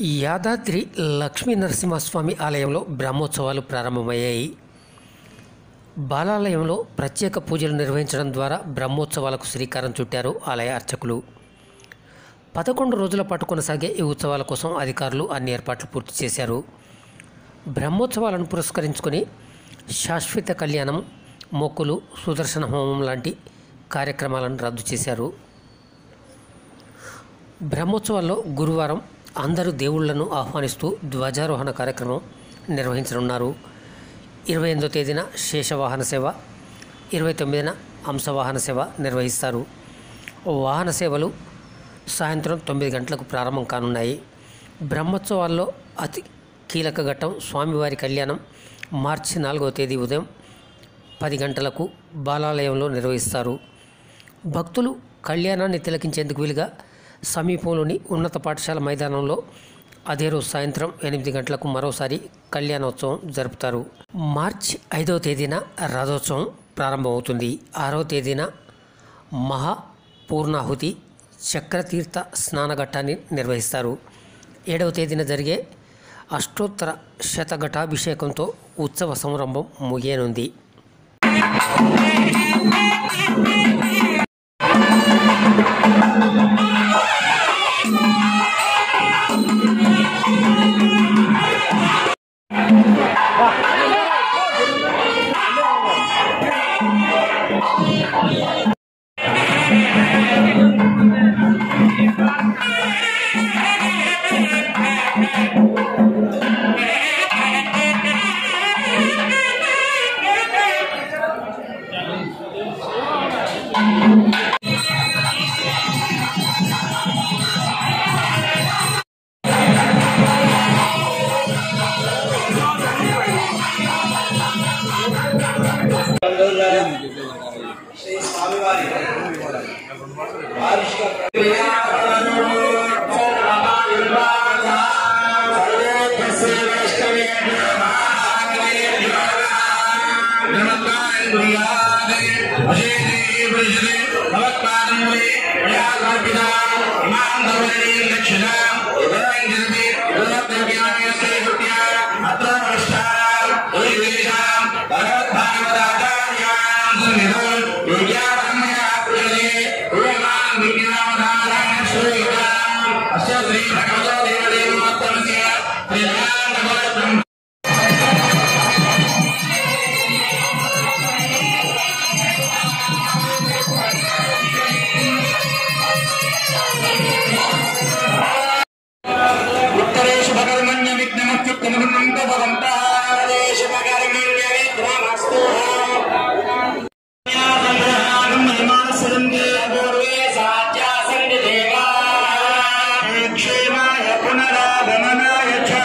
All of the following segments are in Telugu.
యాదాద్రి లక్ష్మీ నరసింహస్వామి ఆలయంలో బ్రహ్మోత్సవాలు ప్రారంభమయ్యాయి బాలాలయంలో ప్రత్యేక పూజలు నిర్వహించడం ద్వారా బ్రహ్మోత్సవాలకు శ్రీకారం చుట్టారు ఆలయ అర్చకులు పదకొండు రోజుల పాటు కొనసాగే ఈ ఉత్సవాల కోసం అధికారులు అన్ని ఏర్పాట్లు పూర్తి చేశారు బ్రహ్మోత్సవాలను పురస్కరించుకొని శాశ్వత కళ్యాణం మొక్కులు సుదర్శన హోమం లాంటి కార్యక్రమాలను రద్దు చేశారు బ్రహ్మోత్సవాల్లో గురువారం అందరు దేవుళ్లను ఆహ్వానిస్తూ ధ్వజారోహణ కార్యక్రమం నిర్వహించనున్నారు ఇరవై ఎనిమిదో తేదీన శేషవాహన సేవ ఇరవై తొమ్మిదిన హంసవాహన సేవ నిర్వహిస్తారు వాహన సేవలు సాయంత్రం తొమ్మిది గంటలకు ప్రారంభం కానున్నాయి బ్రహ్మోత్సవాల్లో అతి కీలక ఘట్టం స్వామివారి కళ్యాణం మార్చి నాలుగవ తేదీ ఉదయం పది గంటలకు బాలాలయంలో నిర్వహిస్తారు భక్తులు కళ్యాణాన్ని తిలకించేందుకు వీలుగా సమీపంలోని ఉన్నత పాఠశాల మైదానంలో అదే రోజు సాయంత్రం ఎనిమిది గంటలకు మరోసారి కళ్యాణోత్సవం జరుపుతారు మార్చి ఐదవ తేదీన రథోత్సవం ప్రారంభమవుతుంది ఆరవ తేదీన మహా పూర్ణాహుతి చక్రతీర్థ స్నానఘట్టాన్ని నిర్వహిస్తారు ఏడవ తేదీన జరిగే అష్టోత్తర శతఘటాభిషేకంతో ఉత్సవ సంరంభం ముగియనుంది ఉత్తరేషు భగర్మణ్య విఘ్నమత్యుక్తమున్నంత భవంతాదేశు భగర్మణ్య విఘ్నమస్తు క్షేమాయ పునరాగమనాయ చ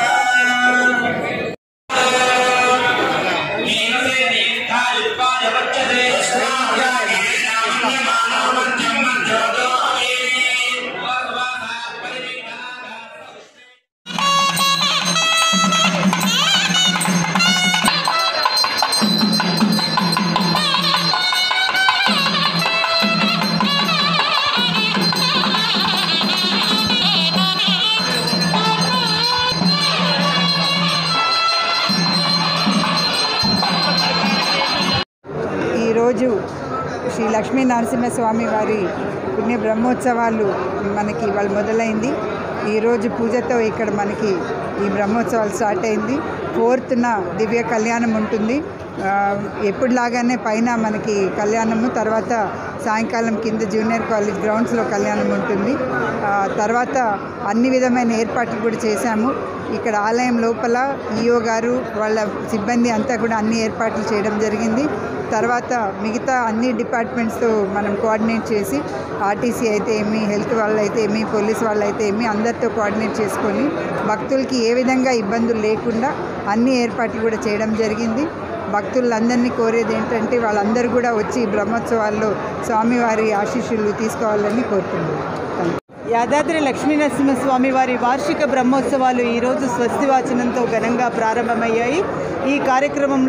ఈరోజు శ్రీ లక్ష్మీ నరసింహస్వామి వారి పుణ్య బ్రహ్మోత్సవాలు మనకి వాళ్ళు మొదలైంది ఈరోజు పూజతో ఇక్కడ మనకి ఈ బ్రహ్మోత్సవాలు స్టార్ట్ అయింది ఫోర్త్న దివ్య కళ్యాణం ఉంటుంది ఆ, ఎప్పుడులాగానే పైన మనకి కళ్యాణము తర్వాత సాయంకాలం కింద జూనియర్ కాలేజ్ గ్రౌండ్స్లో కళ్యాణం ఉంటుంది ఆ, తర్వాత అన్ని విధమైన ఏర్పాట్లు కూడా చేశాము ఇక్కడ ఆలయం లోపల ఈఓ గారు వాళ్ళ సిబ్బంది అంతా కూడా అన్ని ఏర్పాట్లు చేయడం జరిగింది తర్వాత మిగతా అన్ని డిపార్ట్మెంట్స్తో మనం కోఆర్డినేట్ చేసి ఆర్టీసీ అయితే ఏమి హెల్త్ వాళ్ళు అయితే ఏమి పోలీస్ వాళ్ళు అయితే ఏమి అందరితో కోఆర్డినేట్ చేసుకొని భక్తులకి ఏ విధంగా ఇబ్బందులు లేకుండా అన్ని ఏర్పాట్లు కూడా చేయడం జరిగింది భక్తులందరినీ కోరేది ఏంటంటే వాళ్ళందరూ కూడా వచ్చి బ్రహ్మోత్సవాల్లో స్వామివారి ఆశీస్సులు తీసుకోవాలని కోరుతున్నాను థ్యాంక్ యూ. యాదాద్రి లక్ష్మీనరసింహస్వామి వారి వార్షిక బ్రహ్మోత్సవాలు ఈరోజు స్వస్తి వాచనంతో ఘనంగా ప్రారంభమయ్యాయి ఈ కార్యక్రమంలో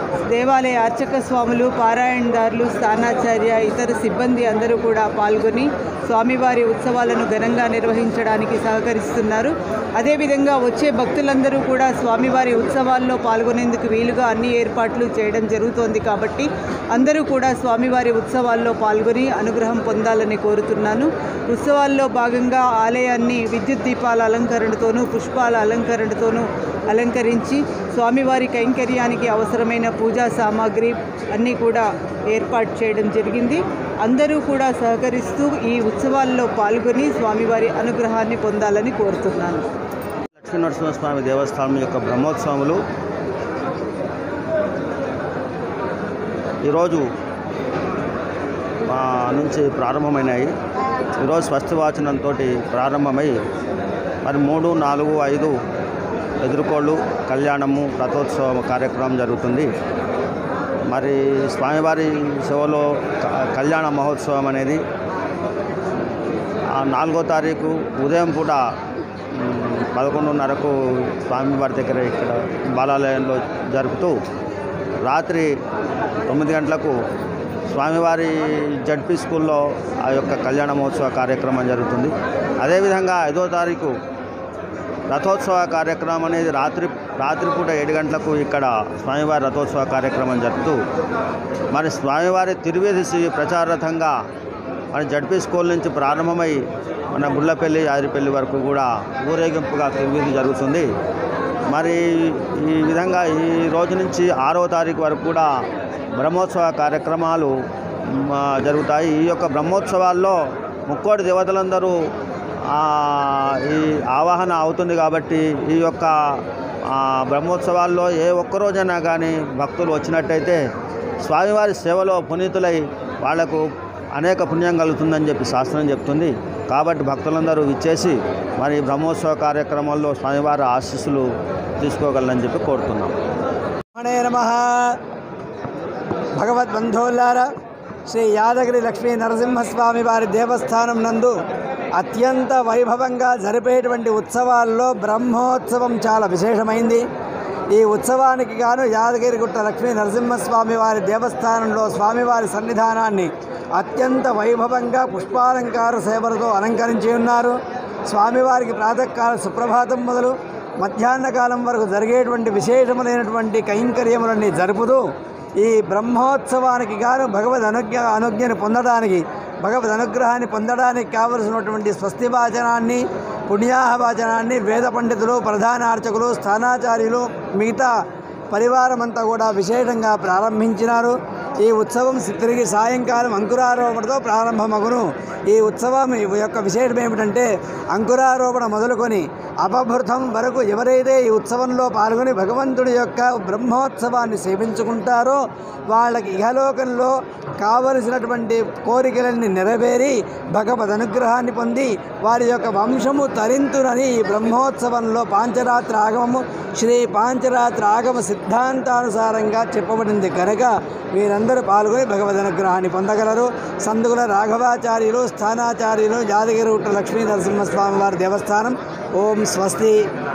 దేవాలయ అర్చక స్వాములు పారాయణదారులు స్థానాచార్య ఇతర సిబ్బంది అందరూ కూడా పాల్గొని స్వామివారి ఉత్సవాలను ఘనంగా నిర్వహించడానికి సహకరిస్తున్నారు అదేవిధంగా వచ్చే భక్తులందరూ కూడా స్వామివారి ఉత్సవాల్లో పాల్గొనేందుకు వీలుగా అన్ని ఏర్పాట్లు చేయడం జరుగుతోంది కాబట్టి అందరూ కూడా స్వామివారి ఉత్సవాల్లో పాల్గొని అనుగ్రహం పొందాలని కోరుతున్నాను ఉత్సవాల్లో భాగంగా ఆలయాన్ని విద్యుత్ దీపాల అలంకరణతోనూ పుష్పాల అలంకరణతోనూ అలంకరించి స్వామివారి కైంకర్యానికి అవసరమైన పూజా సామాగ్రి అన్నీ కూడా ఏర్పాటు చేయడం జరిగింది అందరూ కూడా సహకరిస్తూ ఈ ఉత్సవాల్లో పాల్గొని స్వామివారి అనుగ్రహాన్ని పొందాలని కోరుతున్నాను లక్ష్మీ నరసింహస్వామి దేవస్థానం యొక్క బ్రహ్మోత్సవములు ఈరోజు ఆ, నుంచి ప్రారంభమైనాయి ఈరోజు స్వస్తివాచనంతో ప్రారంభమై మరి మూడు నాలుగు ఐదు ఎదుర్కోళ్ళు కళ్యాణము రథోత్సవం కార్యక్రమం జరుగుతుంది మరి స్వామివారి సేవలో క- కళ్యాణ మహోత్సవం అనేది ఆ నాలుగో తారీఖు ఉదయం పూట మ్, పదకొండున్నరకు స్వామివారి దగ్గర ఇక్కడ బాలాలయంలో జరుపుతూ రాత్రి తొమ్మిది గంటలకు స్వామివారి జడ్పీ స్కూల్లో ఆ యొక్క కళ్యాణ మహోత్సవ కార్యక్రమం జరుగుతుంది అదేవిధంగా ఐదో తారీఖు రథోత్సవ కార్యక్రమం అనేది రాత్రి రాత్రిపూట ఏడు గంటలకు ఇక్కడ స్వామివారి రథోత్సవ కార్యక్రమం జరుపుతూ మరి స్వామివారి తిరువేది శ్రీ ప్రచారథంగా మన జడ్పీ స్కూల్ నుంచి ప్రారంభమై మన గుళ్ళపల్లి ఆదిరిపల్లి వరకు కూడా ఊరేగింపుగా తిరువేది జరుగుతుంది మరి ఈ విధంగా ఈ రోజు నుంచి ఆరవ తారీఖు వరకు కూడా బ్రహ్మోత్సవ కార్యక్రమాలు మ, జరుగుతాయి ఈ యొక్క బ్రహ్మోత్సవాల్లో ముక్కోటి దేవతలందరూ ఆ, ఈ ఆవాహన అవుతుంది కాబట్టి ఈ యొక్క ఆ, బ్రహ్మోత్సవాల్లో ఏ ఒక్క రోజైనా కానీ భక్తులు వచ్చినట్టయితే స్వామివారి సేవలో పునీతులై వాళ్లకు అనేక పుణ్యం కలుగుతుందని చెప్పి శాస్త్రం చెప్తుంది కాబట్టి భక్తులందరూ విచ్చేసి మరి ఈ బ్రహ్మోత్సవ కార్యక్రమంలో స్వామివారి ఆశీస్సులు తీసుకోగలరని చెప్పి కోరుతున్నాం హరే నమ భగవద్బంధువులారా శ్రీ యాదగిరి లక్ష్మీ నరసింహస్వామి వారి దేవస్థానం నందు అత్యంత వైభవంగా జరిపేటువంటి ఉత్సవాల్లో బ్రహ్మోత్సవం చాలా విశేషమైంది ఈ ఉత్సవానికి గాను యాదగిరిగుట్ట లక్ష్మీ నరసింహస్వామి వారి దేవస్థానంలో స్వామివారి సన్నిధానాన్ని అత్యంత వైభవంగా పుష్పాలంకార సేవలతో అలంకరించి ఉన్నారు స్వామివారికి ప్రాతకాల సుప్రభాతం మొదలు మధ్యాహ్న కాలం వరకు జరిగేటువంటి విశేషములైనటువంటి కైంకర్యములన్నీ జరుపుతూ ఈ బ్రహ్మోత్సవానికి గాను భగవద్ అనుజ్ఞ అనుజ్ఞని పొందడానికి భగవద్ అనుగ్రహాన్ని పొందడానికి కావలసినటువంటి స్వస్తి వాచనాన్ని పుణ్యాహ వాచనాన్ని వేద పండితులు ప్రధాన అర్చకులు స్థానాచార్యులు మిగతా పరివారం అంతా కూడా విశేషంగా ప్రారంభించినారు ఈ ఉత్సవం తిరిగి సాయంకాలం అంకురారోపణతో ప్రారంభమగును ఈ ఉత్సవం యొక్క విశేషం ఏమిటంటే అంకురారోపణ మొదలుకొని అపభృతం వరకు ఎవరైతే ఈ ఉత్సవంలో పాల్గొని భగవంతుడి యొక్క బ్రహ్మోత్సవాన్ని సేవించుకుంటారో వాళ్ళకి ఇహలోకంలో కావలసినటువంటి కోరికలన్నీ నెరవేరి భగవద్ అనుగ్రహాన్ని పొంది వారి యొక్క వంశము తరింతునని ఈ బ్రహ్మోత్సవంలో పాంచరాత్ర ఆగమము శ్రీ పాంచరాత్ర ఆగమ సిద్ధాంతానుసారంగా చెప్పబడింది కనుక వీరందరూ పాల్గొని భగవద్ అనుగ్రహాన్ని పొందగలరు సందుగుల రాఘవాచార్యులు స్థానాచార్యులు యాదగిరి లక్ష్మీ నరసింహస్వామి వారి దేవస్థానం ఓం స్వస్తి